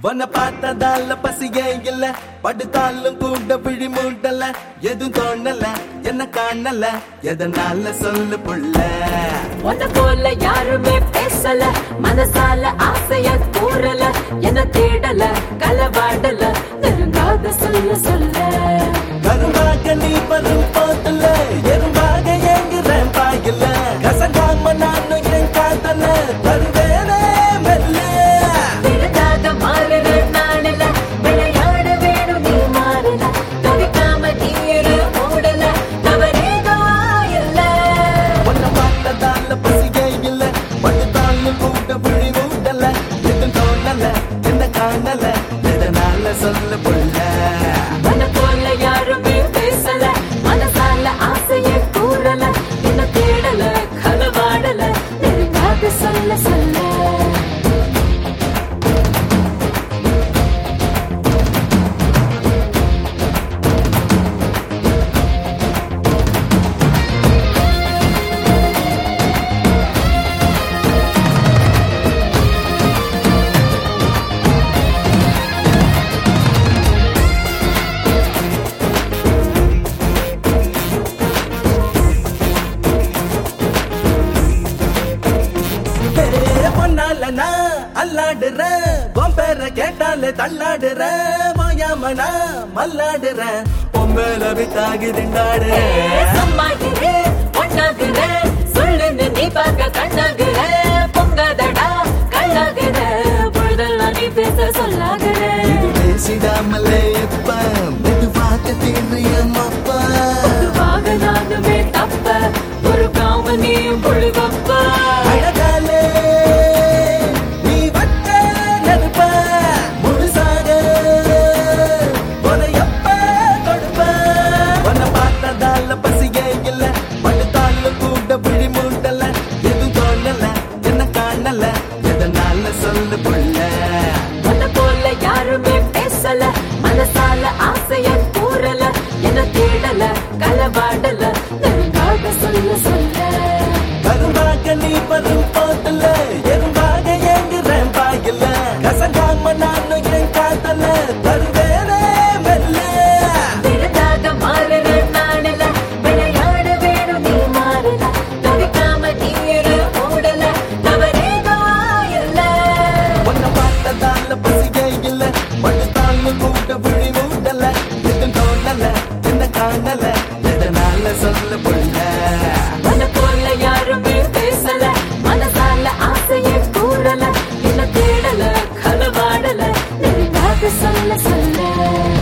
உன்னை பார்த்ததால பசியே இல்ல படுத்தாலும் கூட விழி மூடல எதுவும் தோணல என்ன காணல எதனால சொல்லு புள்ள உன்ன போல யாருமே பேசல மனசால ஆசைய கூறல என்ன தேடல களவாடல நெருங்காத சொல்ல சொல்ல கரும்பாக நீ வரும் போதுல எறும்பாக ஏங்குறேன் பாயில கசங்காம நானும் என் காதல தருவேனே மெல்ல விருதாக மாறுற நாளில விளையாட வேணும் நீ மாறல தவிக்காம நீரு மூடல தவறேதோ இல்ல உன்னை பார்த்ததால பசியே இல்ல படுத்தாலும் கூட விழி மூடல எதுவும் தோணல என்ன காணல எதனால சொல்லு புள்ள உன்ன போல யாருமே பேசல மனசால ஆசைய கூறல என்ன தேடல களவாடல நெருங்காத சொல்ல சொல்ல பொன்னால நான் அல்லாடுறேன் உன் பேர கேட்டாலே தள்ளாடுறேன் மாயாமனா மல்லாடுறேன் பொம்பேல வித்தாகி திண்டாடுறேன் சம்மாகிறே ஒன்னாகிறே சொல்லுன்னு நீ பார்க்க கண்ணாகிற பொங்காதடா கண்ணாகிற பொழுதெல்லாம் நீ பேச சொல்லாகிற இது பேசிடாமலே எப்ப மெதுவாக தீர்றியம்மாப்பா வாக நானுமே தப்ப ஒரு காம நீயும் பொழுவப்ப அழகாலே நீ வட்ட நெருப்ப முழுசாக உன்னை எப்ப கொடுப்ப உன்னை பார்த்ததால பசியே இல்ல படுத்தாலும் கூட விழி மூடல எதுவும் தோணல என்ன காணல எதனால சொல்லு புள்ள உன்ன போல யாருமே பேசல மனசால ஆசைய கூறல என்ன தேடல களவாடல நெருங்காத சொல்ல சொல்ல கரும்பாக நீ வரும் போதுல எறும்பாக ஏங்குறேன் பாயில கசங்காம நானும் என் காதல தருவேனே மெல்ல விருதாக மாறுற நாளில விளையாட வேணும் நீ மாறல தவிக்காம நீரு மூடல தவறேதோ இல்ல உன்னை பார்த்ததால பசியே இல்ல படுத்தாலும் கூட விழி மூடல எதுவும் தோணல என்ன காணல எதனால சொல்ல புள்ள உன்ன போல யாருமே பேசல மனசால ஆசைய கூறல என்ன தேடல களவாடல நெருங்காத சொல்ல சொல்ல